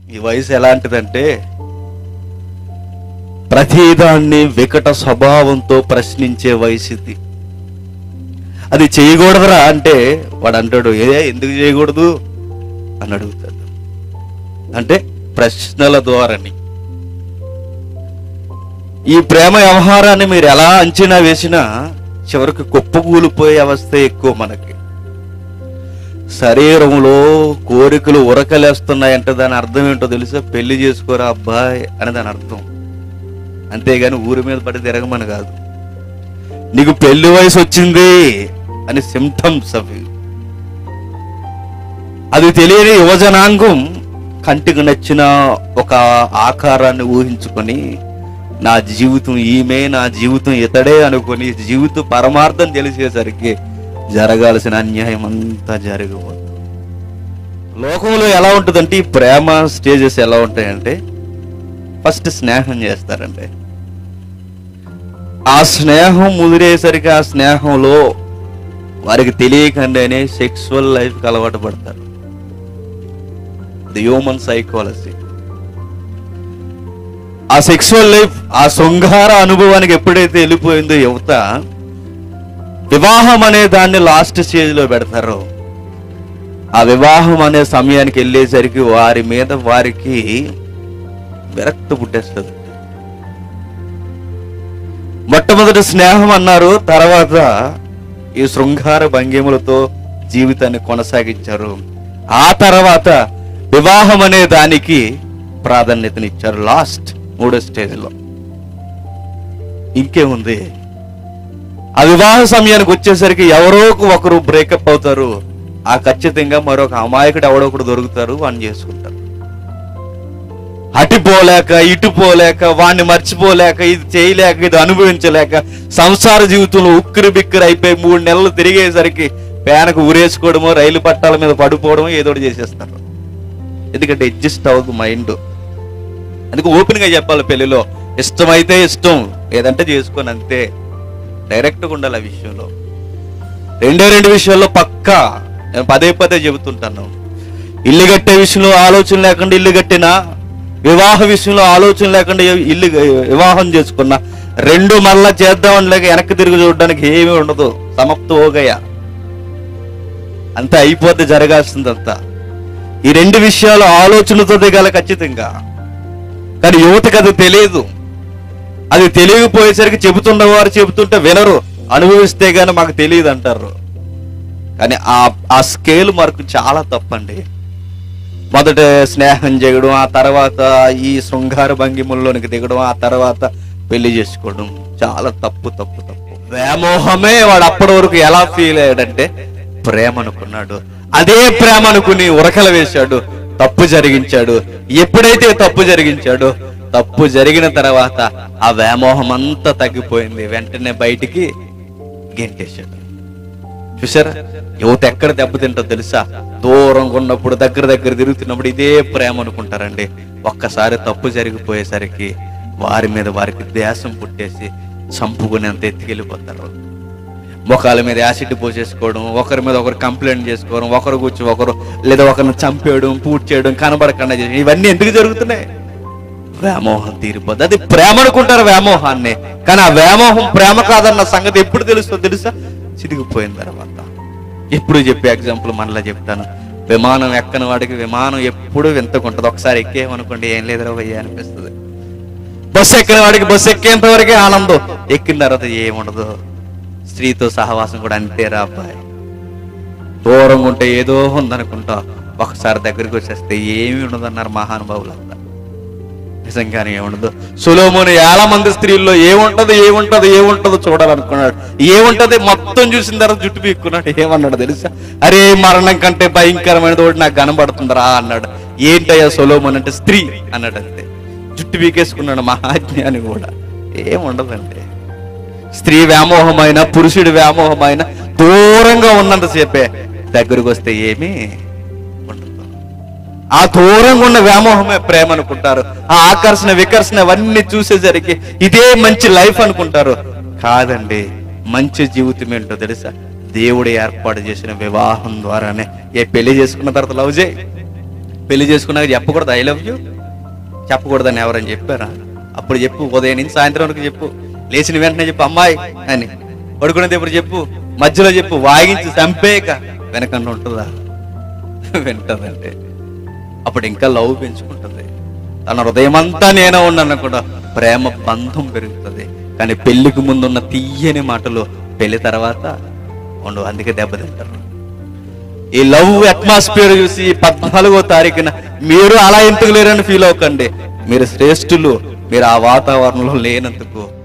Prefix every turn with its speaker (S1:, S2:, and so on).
S1: ఈ వయసు ఎలాంటిదంటే ప్రతిదాన్ని వికట స్వభావంతో ప్రశ్నించే వయసు ఇది అది చేయకూడదురా అంటే వాడు అంటాడు ఏ ఎందుకు చేయకూడదు అని అడుగుతాడు అంటే ప్రశ్నల ద్వారాని ఈ ప్రేమ వ్యవహారాన్ని మీరు ఎలా అంచనా వేసినా చివరికి కుప్పకూలిపోయే అవస్థ ఎక్కువ మనకి శరీరంలో కోరికలు ఉరకలేస్తున్నాయంటే దాని అర్థం ఏంటో తెలుసా పెళ్లి చేసుకోరా అబ్బాయి అని దాని అర్థం అంతేగాని ఊరి మీద పడి తిరగమని కాదు నీకు పెళ్లి వయసు వచ్చింది అని సిమ్టమ్స్ అవి అది తెలియని యువజనాంగం కంటికి నచ్చిన ఒక ఆకారాన్ని ఊహించుకొని నా జీవితం ఈమె నా జీవితం ఇతడే అనుకొని జీవిత పరమార్థం తెలిసేసరికి జరగాల్సిన అన్యాయం అంతా జరిగిపోతుంది లోకంలో ఎలా ఉంటుందంటే ఈ ప్రేమ స్టేజెస్ ఎలా ఉంటాయంటే ఫస్ట్ స్నేహం చేస్తారండి ఆ స్నేహం ముదిరేసరికి ఆ స్నేహంలో వారికి తెలియకుండానే సెక్సువల్ లైఫ్కి అలవాటు పడతారు ది హ్యూమన్ సైకాలజీ ఆ సెక్సువల్ లైఫ్ ఆ శృంగార అనుభవానికి ఎప్పుడైతే వెళ్ళిపోయిందో యువత వివాహం అనే దాన్ని లాస్ట్ స్టేజ్ లో పెడతారో ఆ వివాహం అనే సమయానికి వెళ్ళేసరికి వారి మీద వారికి విరక్తి పుట్టేస్తుంది మొట్టమొదటి స్నేహం అన్నారు తర్వాత ఈ శృంగార భంగిములతో జీవితాన్ని కొనసాగించారు ఆ తర్వాత వివాహం అనే దానికి ప్రాధాన్యతనిచ్చారు లాస్ట్ మూడో స్టేజ్లో ఇంకేముంది ఆ వివాహ సమయానికి వచ్చేసరికి ఎవరో ఒకరు బ్రేకప్ అవుతారు ఆ ఖచ్చితంగా మరొక అమాయకుడు ఎవడో ఒకడు దొరుకుతారు వాడిని చేసుకుంటారు అటు పోలేక ఇటు పోలేక వాడిని మర్చిపోలేక ఇది చేయలేక ఇది అనుభవించలేక సంసార జీవితంలో ఉక్కిరి బిక్కిరి అయిపోయి మూడు నెలలు తిరిగేసరికి పేనకు ఉరేసుకోవడమో రైలు పట్టాల మీద పడిపోవడమో ఏదో ఒకటి చేసేస్తారు ఎందుకంటే అడ్జస్ట్ అవ్వదు మైండ్ అందుకే ఓపెన్ గా చెప్పాలి పెళ్లిలో ఇష్టమైతే ఇష్టం ఏదంటే చేసుకొని అంతే డైరెక్ట్గా ఉండాలి ఆ విషయంలో రెండే రెండు విషయాల్లో పక్కా నేను పదే పదే చెబుతుంటాను ఇల్లు కట్టే విషయంలో ఆలోచన లేకుండా ఇల్లు కట్టినా వివాహ విషయంలో ఆలోచన లేకుండా ఇల్లు వివాహం చేసుకున్నా రెండు మళ్ళా చేద్దామని లేక వెనక్కి తిరిగి చూడడానికి ఏమీ ఉండదు సమాప్తం ఓగయ్య అంతా అయిపోతే జరగాల్సిందంతా ఈ రెండు విషయాలు ఆలోచనతో దిగాల ఖచ్చితంగా కానీ యువతకు అది తెలియదు అది తెలియకపోయేసరికి చెబుతున్న వారు చెబుతుంటే వినరు అనుభవిస్తే గానీ మాకు తెలియదు అంటారు కానీ ఆ ఆ స్కేల్ మార్కు చాలా తప్పండి మొదట స్నేహం చేయడం ఆ తర్వాత ఈ శృంగార భంగిముల్లోనికి దిగడం ఆ తర్వాత పెళ్లి చేసుకోవడం చాలా తప్పు తప్పు తప్పు వ్యామోహమే వాడు అప్పటి వరకు ఎలా ఫీల్ అయ్యాడంటే ప్రేమ అనుకున్నాడు అదే ప్రేమ అనుకుని ఉరకల వేశాడు తప్పు జరిగించాడు ఎప్పుడైతే తప్పు జరిగించాడో తప్పు జరిగిన తర్వాత ఆ వ్యామోహం అంతా తగ్గిపోయింది వెంటనే బయటికి గెంటేశాడు చూసారా యువత ఎక్కడ దెబ్బతింటో తెలుసా దూరంగా ఉన్నప్పుడు దగ్గర దగ్గర తిరుగుతున్నప్పుడు ఇదే ప్రేమ అనుకుంటారండి ఒక్కసారి తప్పు జరిగిపోయేసరికి వారి మీద వారికి దేశం పుట్టేసి చంపుకునేంత ఎత్తుకెళ్ళిపోతారు ముఖాల మీద యాసిడ్ పోసేసుకోవడం ఒకరి మీద ఒకరు కంప్లైంట్ చేసుకోవడం ఒకరు కూర్చో ఒకరు లేదా ఒకరిని చంపేయడం పూర్తి చేయడం కనబడకుండా చేయడం ఇవన్నీ ఎందుకు జరుగుతున్నాయి వ్యామోహం తీరిపోద్ది అది ప్రేమ అనుకుంటారు వ్యామోహాన్ని కానీ ఆ వ్యామోహం ప్రేమ కాదన్న సంగతి ఎప్పుడు తెలుస్తుందో తెలుసా చిరిగిపోయిన తర్వాత ఎప్పుడు చెప్పే ఎగ్జాంపుల్ మనలా చెప్తాను విమానం ఎక్కని వాడికి విమానం ఎప్పుడు వింతకుంటది ఒకసారి ఎక్కేమనుకోండి ఏం లేదురా భయ్యా అనిపిస్తుంది బస్సు ఎక్కిన వాడికి బస్సు ఎక్కేంత వరకే ఆనందం ఎక్కిన తర్వాత ఏముండదు స్త్రీతో సహవాసం కూడా అంతేరా అబ్బాయి దూరంగా ఉంటే ఏదో ఉందనుకుంటా ఒకసారి దగ్గరికి వచ్చేస్తే ఏమీ ఉండదన్నారు మహానుభావులంతా నిజంగానే ఏముండదు సులోముని ఏళ్ళ మంది స్త్రీల్లో ఏముంటది ఏముంటది ఏముంటదో చూడాలనుకున్నాడు ఏముంటది మొత్తం చూసిన తర్వాత జుట్టు పీక్కున్నాడు ఏమన్నాడు తెలుసా అరే మరణం కంటే భయంకరమైనది ఒకటి నాకు కనబడుతుందిరా అన్నాడు ఏంటయ్యా సొలోమన్ అంటే స్త్రీ అన్నాడు అంతే జుట్టు పీకేసుకున్నాడు మహాజ్ఞాని కూడా ఏముండదండి స్త్రీ వ్యామోహమైన పురుషుడి వ్యామోహమైన దూరంగా ఉన్నంతసేపే దగ్గరకు వస్తే ఏమీ ఉండదు ఆ దూరంగా ఉన్న వ్యామోహమే ప్రేమ అనుకుంటారు ఆ ఆకర్షణ వికర్షణ అవన్నీ చూసేసరికి ఇదే మంచి లైఫ్ అనుకుంటారు కాదండి మంచి జీవితం ఏంటో తెలుసా దేవుడు ఏర్పాటు చేసిన వివాహం ద్వారానే ఏ పెళ్లి చేసుకున్న తర్వాత లవ్ చేయి పెళ్లి చేసుకున్నాక చెప్పకూడదు ఐ లవ్ యూ చెప్పకూడదని ఎవరని చెప్పారా అప్పుడు చెప్పు ఉదయం నుంచి సాయంత్రం వరకు చెప్పు లేచిన వెంటనే చెప్పు అమ్మాయి అని పడుకునేది ఎప్పుడు చెప్పు మధ్యలో చెప్పు వాగించి చంపేక వెనకన్నా ఉంటుందా వింటదంటే అప్పుడు ఇంకా లవ్ పెంచుకుంటుంది తన హృదయం అంతా నేనే ఉన్నాను కూడా ప్రేమ బంధం పెరుగుతుంది కానీ పెళ్లికి ముందున్న తీయని మాటలు పెళ్లి తర్వాత ఉండవు అందుకే దెబ్బతింటారు ఈ లవ్ అట్మాస్ఫియర్ చూసి పద్నాలుగో తారీఖున మీరు అలా ఎందుకు లేరని ఫీల్ అవ్వకండి మీరు శ్రేష్ఠులు మీరు ఆ వాతావరణంలో లేనందుకు